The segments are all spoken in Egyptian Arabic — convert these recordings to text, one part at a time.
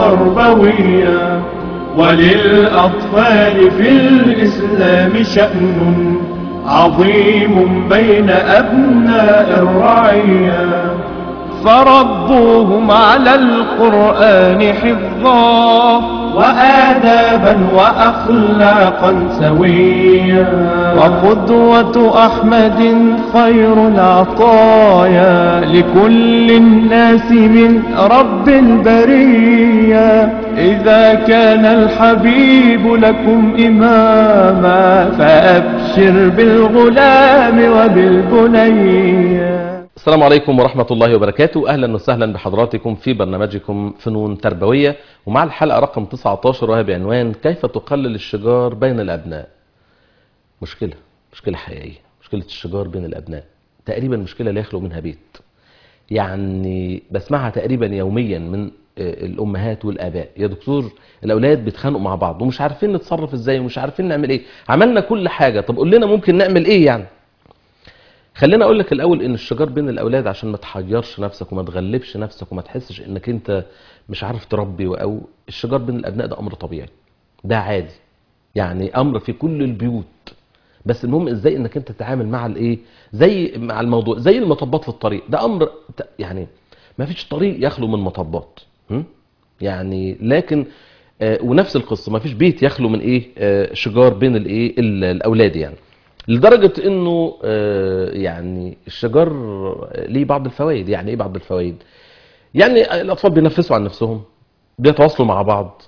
تربويا وللأطفال في الإسلام شأن عظيم بين أبناء الرعية فربوهم على القرآن حفظا وآدابا وأخلاقا سويا وقدوة أحمد خير العطايا لكل الناس من رب البرية إذا كان الحبيب لكم إماما فأبشر بالغلام وبالبنية السلام عليكم ورحمة الله وبركاته أهلا وسهلا بحضراتكم في برنامجكم فنون تربوية ومع الحلقة رقم 19 وهي بعنوان كيف تقلل الشجار بين الأبناء مشكلة مشكلة حقيقية مشكلة الشجار بين الأبناء تقريبا مشكلة لا يخلو منها بيت يعني بسمعها تقريبا يوميا من الأمهات والآباء يا دكتور الأولاد بيتخانقوا مع بعض ومش عارفين نتصرف ازاي ومش عارفين نعمل ايه عملنا كل حاجة طب قول لنا ممكن نعمل ايه يعني خلينا اقول لك الاول ان الشجار بين الاولاد عشان ما تحيرش نفسك وما تغلبش نفسك وما تحسش انك انت مش عارف تربي او الشجار بين الابناء ده امر طبيعي ده عادي يعني امر في كل البيوت بس المهم ازاي انك انت تتعامل مع الايه زي مع الموضوع زي المطبات في الطريق ده امر يعني ما فيش طريق يخلو من مطبات م? يعني لكن آه ونفس القصه ما فيش بيت يخلو من ايه آه شجار بين الايه الاولاد يعني لدرجة انه يعني الشجار ليه بعض الفوائد يعني ايه بعض الفوائد يعني الاطفال بينفسوا عن نفسهم بيتواصلوا مع بعض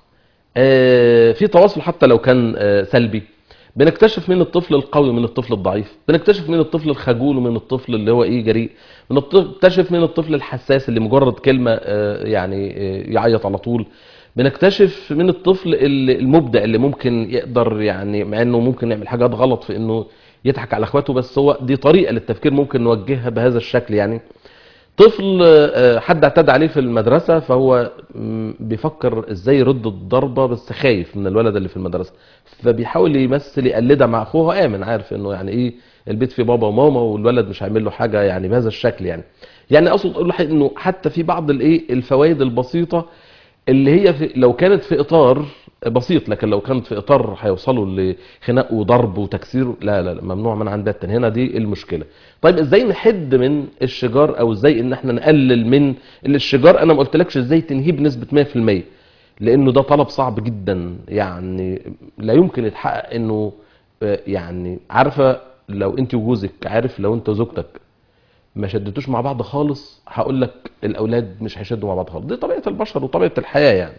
في تواصل حتى لو كان سلبي بنكتشف من الطفل القوي من الطفل الضعيف بنكتشف من الطفل الخجول ومن الطفل اللي هو ايه جريء بنكتشف من الطفل الحساس اللي مجرد كلمة يعني يعيط على طول بنكتشف من الطفل المبدع اللي ممكن يقدر يعني مع انه ممكن يعمل حاجات غلط في انه يضحك على اخواته بس هو دي طريقه للتفكير ممكن نوجهها بهذا الشكل يعني طفل حد اعتدى عليه في المدرسه فهو بيفكر ازاي يرد الضربه بس خايف من الولد اللي في المدرسه فبيحاول يمثل يقلدها مع اخوه امن عارف انه يعني ايه البيت فيه بابا وماما والولد مش هيعمل له حاجه يعني بهذا الشكل يعني يعني اقصد اقول انه حتى في بعض الايه الفوائد البسيطه اللي هي في لو كانت في اطار بسيط لكن لو كانت في اطار هيوصلوا لخناق وضرب وتكسير لا لا, لا ممنوع من عندها هنا دي المشكله طيب ازاي نحد من الشجار او ازاي ان احنا نقلل من الشجار انا ما قلتلكش ازاي تنهيه بنسبه 100% لانه ده طلب صعب جدا يعني لا يمكن يتحقق انه يعني عارفه لو انت وجوزك عارف لو انت وزوجتك ما شدتوش مع بعض خالص هقول لك الاولاد مش هيشدوا مع بعض خالص دي طبيعه البشر وطبيعه الحياه يعني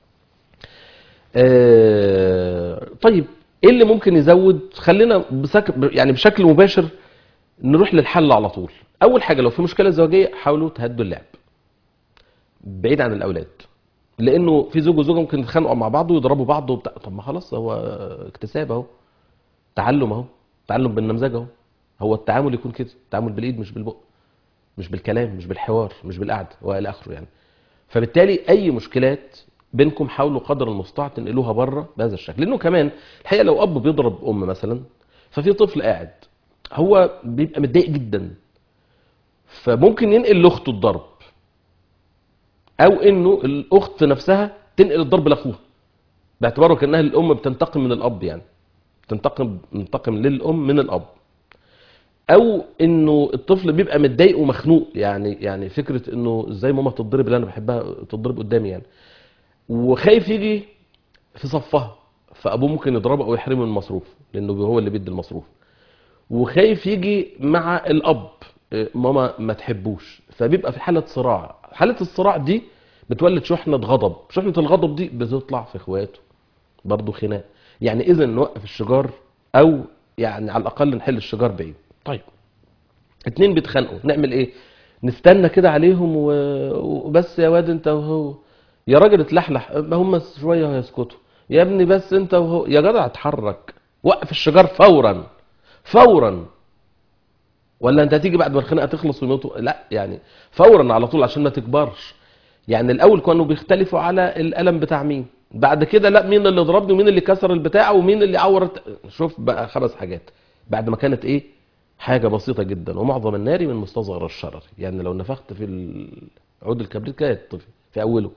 آه طيب ايه اللي ممكن يزود خلينا بسك... يعني بشكل مباشر نروح للحل على طول اول حاجه لو في مشكله زوجيه حاولوا تهدوا اللعب بعيد عن الاولاد لانه في زوج وزوجه ممكن يتخانقوا مع بعض ويضربوا بعض وبتاع طب ما خلاص هو اكتساب اهو تعلم اهو تعلم بالنمذجه اهو هو التعامل يكون كده التعامل بالايد مش بالبق مش بالكلام مش بالحوار مش بالقعده والى اخره يعني فبالتالي اي مشكلات بينكم حاولوا قدر المستطاع تنقلوها بره بهذا الشكل لانه كمان الحقيقه لو اب بيضرب ام مثلا ففي طفل قاعد هو بيبقى متضايق جدا فممكن ينقل لاخته الضرب او انه الاخت نفسها تنقل الضرب لاخوها باعتباره كانها الام بتنتقم من الاب يعني بتنتقم بتنتقم للام من الاب او انه الطفل بيبقى متضايق ومخنوق يعني يعني فكره انه ازاي ماما تضرب اللي انا بحبها تضرب قدامي يعني وخايف يجي في صفها فابوه ممكن يضربه او يحرمه من المصروف لانه هو اللي بيدي المصروف وخايف يجي مع الاب ماما ما تحبوش فبيبقى في حاله صراع حاله الصراع دي بتولد شحنه غضب شحنه الغضب دي بتطلع في اخواته برضه خناق يعني اذا نوقف الشجار او يعني على الاقل نحل الشجار بعيد طيب اتنين بيتخانقوا نعمل ايه نستنى كده عليهم وبس يا واد انت وهو يا راجل اتلحلح ما هم شويه وهيسكتوا يا ابني بس انت وهو يا جدع اتحرك وقف الشجار فورا فورا ولا انت هتيجي بعد ما الخناقه تخلص ويموتوا لا يعني فورا على طول عشان ما تكبرش يعني الاول كانوا بيختلفوا على القلم بتاع مين بعد كده لا مين اللي ضربني ومين اللي كسر البتاع ومين اللي عورت شوف بقى خمس حاجات بعد ما كانت ايه حاجة بسيطة جدا ومعظم النار من مستصغر الشرر يعني لو نفخت في عود الكبريت كده يطفي في أوله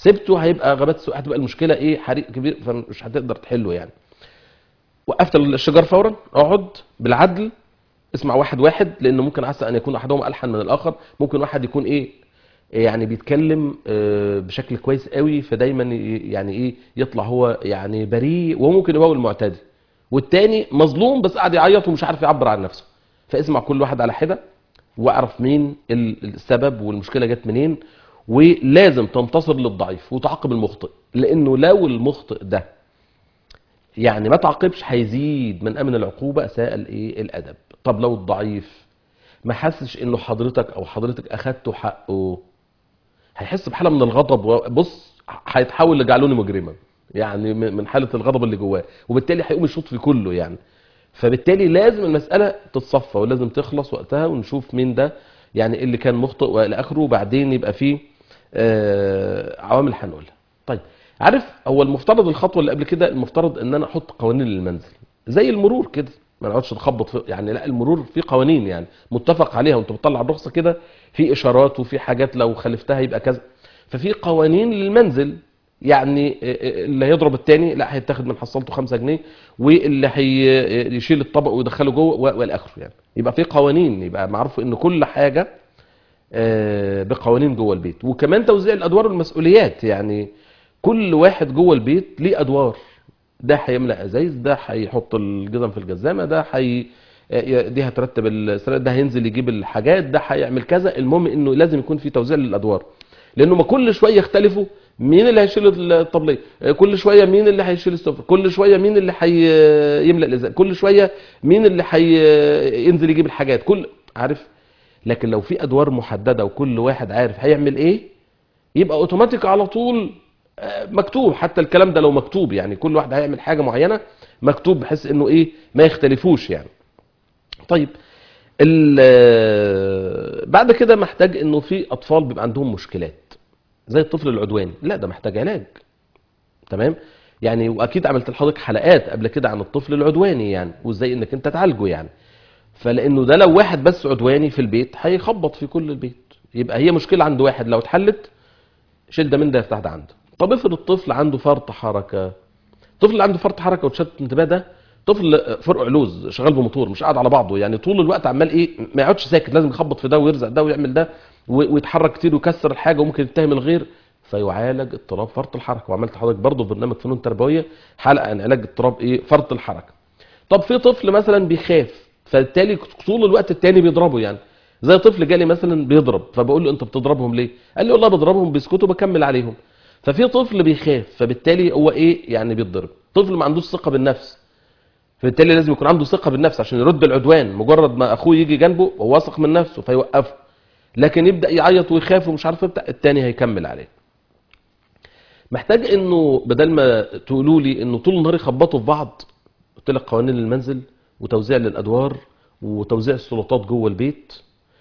سبته هيبقى غابات سوء هتبقى المشكله ايه حريق كبير فمش هتقدر تحله يعني وقفت الشجار فورا اقعد بالعدل اسمع واحد واحد لان ممكن عسى ان يكون احدهم الحن من الاخر ممكن واحد يكون ايه يعني بيتكلم آه، بشكل كويس قوي فدايما ي- يعني ايه يطلع هو يعني بريء وممكن يبقى هو المعتدي والتاني مظلوم بس قاعد يعيط ومش عارف يعبر عن نفسه فاسمع كل واحد على حده واعرف مين ال- السبب والمشكله جت منين ولازم تنتصر للضعيف وتعاقب المخطئ لانه لو المخطئ ده يعني ما تعاقبش هيزيد من امن العقوبه اساء الايه الادب طب لو الضعيف ما حسش انه حضرتك او حضرتك اخدته حقه هيحس بحاله من الغضب وبص هيتحول لجعلوني مجرما يعني من من حاله الغضب اللي جواه وبالتالي هيقوم يشوط في كله يعني فبالتالي لازم المساله تتصفى ولازم تخلص وقتها ونشوف مين ده يعني إيه اللي كان مخطئ والى اخره وبعدين يبقى فيه آه، عوامل هنقولها طيب عارف هو المفترض الخطوه اللي قبل كده المفترض ان انا احط قوانين للمنزل زي المرور كده ما نقعدش نخبط في يعني لا المرور في قوانين يعني متفق عليها وانت بتطلع الرخصه كده في اشارات وفي حاجات لو خالفتها يبقى كذا ففي قوانين للمنزل يعني اللي هيضرب التاني لا هيتاخد من حصلته 5 جنيه واللي هيشيل الطبق ويدخله جوه والى اخره يعني يبقى في قوانين يبقى معروف ان كل حاجه آه، بقوانين جوه البيت وكمان توزيع الادوار والمسؤوليات يعني كل واحد جوه البيت ليه ادوار ده هيملأ ازايز ده هيحط الجزم في الجزامه ده هي دي هترتب السرقه ده هينزل يجيب الحاجات ده هيعمل كذا المهم انه لازم يكون في توزيع للادوار لانه ما كل شويه يختلفوا مين اللي هيشيل الطبليه كل شويه مين اللي هيشيل السفره كل شويه مين اللي هيملأ الازاز كل شويه مين اللي هينزل يجيب الحاجات كل عارف لكن لو في ادوار محدده وكل واحد عارف هيعمل ايه يبقى اوتوماتيك على طول آه، مكتوب حتى الكلام ده لو مكتوب يعني كل واحد هيعمل حاجه معينه مكتوب بحيث انه ايه ما يختلفوش يعني طيب ال- بعد كده محتاج انه في اطفال بيبقى عندهم مشكلات زي الطفل العدواني لا ده محتاج علاج تمام يعني واكيد عملت لحضرتك حلقات قبل كده عن الطفل العدواني يعني وازاي انك انت تعالجه يعني فلانه ده لو واحد بس عدواني في البيت هيخبط في كل البيت يبقى هي مشكله عند واحد لو اتحلت شيل ده من ده يفتح ده عنده طب افرض الطفل عنده فرط حركه الطفل اللي عنده فرط حركه وتشتت انتباه ده طفل فرق علوز شغال بموتور مش قاعد على بعضه يعني طول الوقت عمال ايه ما يقعدش ساكت لازم يخبط في ده ويرزق ده ويعمل ده و- ويتحرك كتير ويكسر الحاجه وممكن يتهم الغير فيعالج اضطراب فرط الحركه وعملت حضرتك برضه في برنامج فنون تربويه حلقه عن علاج اضطراب ايه فرط الحركه طب في طفل مثلا بيخاف فبالتالي طول الوقت التاني بيضربه يعني زي طفل جالي مثلا بيضرب فبقول له انت بتضربهم ليه قال لي والله بضربهم بيسكتوا بكمل عليهم ففي طفل بيخاف فبالتالي هو ايه يعني بيتضرب طفل ما عندوش ثقه بالنفس فبالتالي لازم يكون عنده ثقه بالنفس عشان يرد العدوان مجرد ما اخوه يجي جنبه هو واثق من نفسه فيوقفه لكن يبدا يعيط ويخاف ومش عارف بتاع التاني هيكمل عليه محتاج انه بدل ما تقولوا لي انه طول النهار يخبطوا في بعض قلت لك قوانين المنزل وتوزيع للادوار وتوزيع السلطات جوه البيت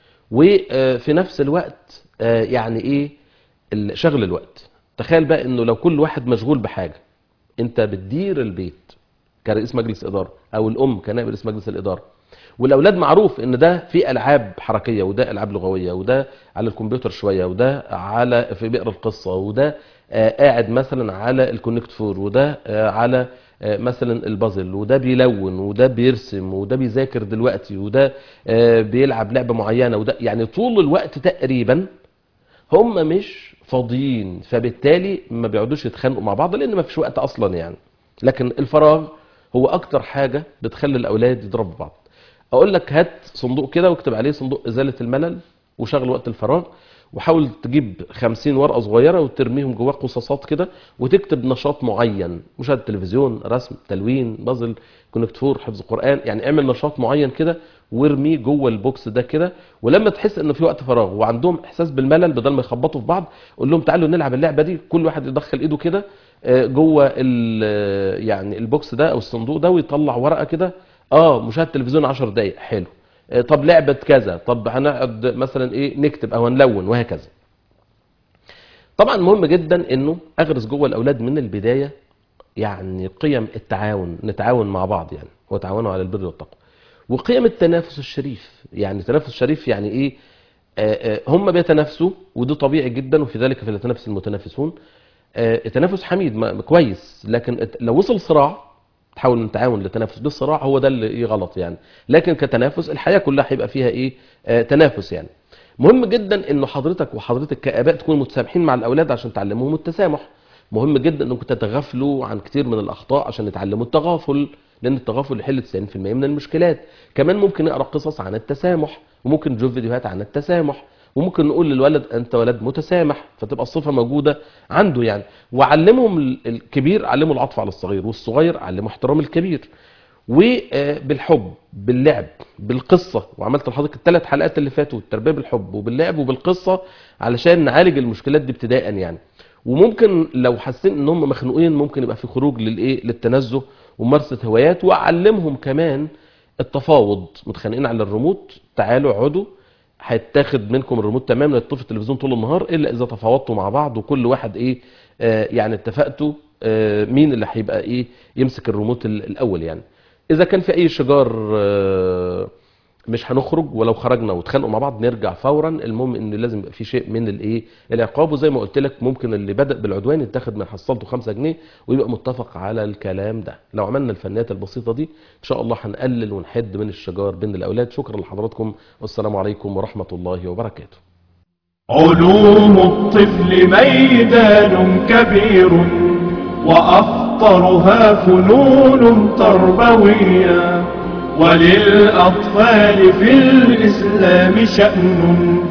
وفي نفس الوقت آه، يعني ايه ال- شغل الوقت تخيل بقى انه لو كل واحد مشغول بحاجه انت بتدير البيت كرئيس مجلس اداره او الام كنائب رئيس مجلس الاداره والاولاد معروف ان ده في العاب حركيه وده العاب لغويه وده على الكمبيوتر شويه وده على في بئر القصه وده آه، قاعد مثلا على الكونكت فور وده آه، على آه، مثلا البازل وده بيلون وده بيرسم وده بيذاكر دلوقتي وده آه، بيلعب لعبه معينه وده يعني طول الوقت تقريبا هم مش فاضيين فبالتالي ما بيقعدوش يتخانقوا مع بعض لان ما فيش وقت اصلا يعني لكن الفراغ هو اكتر حاجه بتخلي الاولاد يضربوا بعض اقول لك هات صندوق كده واكتب عليه صندوق ازاله الملل وشغل وقت الفراغ وحاول تجيب 50 ورقه صغيره وترميهم جواه قصاصات كده وتكتب نشاط معين مشاهده تلفزيون رسم تلوين بازل كونكت فور حفظ قران يعني اعمل نشاط معين كده وارميه جوه البوكس ده كده ولما تحس ان في وقت فراغ وعندهم احساس بالملل بدل ما يخبطوا في بعض قول لهم تعالوا نلعب اللعبه دي كل واحد يدخل ايده كده آه، جوه ال- يعني البوكس ده او الصندوق ده ويطلع ورقه كده اه مشاهده تلفزيون 10 دقائق حلو آه، طب لعبه كذا طب هنقعد مثلا ايه نكتب او نلون وهكذا طبعا مهم جدا انه اغرس جوه الاولاد من البدايه يعني قيم التعاون نتعاون مع بعض يعني وتعاونوا على البر والتقوى وقيم التنافس الشريف يعني التنافس الشريف يعني ايه آه، آه، هم بيتنافسوا وده طبيعي جدا وفي ذلك فليتنافس المتنافسون آه، التنافس حميد ما- كويس لكن الت- لو وصل صراع تحاول من تعاون لتنافس بالصراع هو ده اللي إيه غلط يعني لكن كتنافس الحياه كلها هيبقى فيها ايه آه تنافس يعني مهم جدا انه حضرتك وحضرتك كاباء تكونوا متسامحين مع الاولاد عشان تعلموهم التسامح مهم جدا انكم تتغافلوا عن كتير من الاخطاء عشان يتعلموا التغافل لان التغافل يحل 90% من المشكلات كمان ممكن نقرا قصص عن التسامح وممكن نشوف فيديوهات عن التسامح وممكن نقول للولد انت ولد متسامح فتبقى الصفه موجوده عنده يعني وعلمهم ال- الكبير علموا العطف على الصغير والصغير علموا احترام الكبير وبالحب باللعب بالقصه وعملت لحضرتك الثلاث حلقات اللي فاتوا التربيه بالحب وباللعب وبالقصه علشان نعالج المشكلات دي ابتداء يعني وممكن لو حاسين ان هم مخنوقين ممكن يبقى في خروج للايه للتنزه وممارسه هوايات واعلمهم كمان التفاوض متخانقين على الريموت تعالوا اقعدوا هيتاخد منكم الريموت تماما يطفي التلفزيون طول النهار الا اذا تفاوضتوا مع بعض وكل واحد ايه آه يعني اتفقتوا آه مين اللي هيبقى ايه يمسك الريموت ال- الاول يعني اذا كان في اي شجار آه مش هنخرج ولو خرجنا واتخانقوا مع بعض نرجع فورا المهم ان لازم يبقى في شيء من الايه العقاب وزي ما قلت لك ممكن اللي بدا بالعدوان يتاخد من حصلته 5 جنيه ويبقى متفق على الكلام ده لو عملنا الفنيات البسيطه دي ان شاء الله هنقلل ونحد من الشجار بين الاولاد شكرا لحضراتكم والسلام عليكم ورحمه الله وبركاته علوم الطفل ميدان كبير وأخطرها فنون تربوية وللأطفال في الإسلام شأن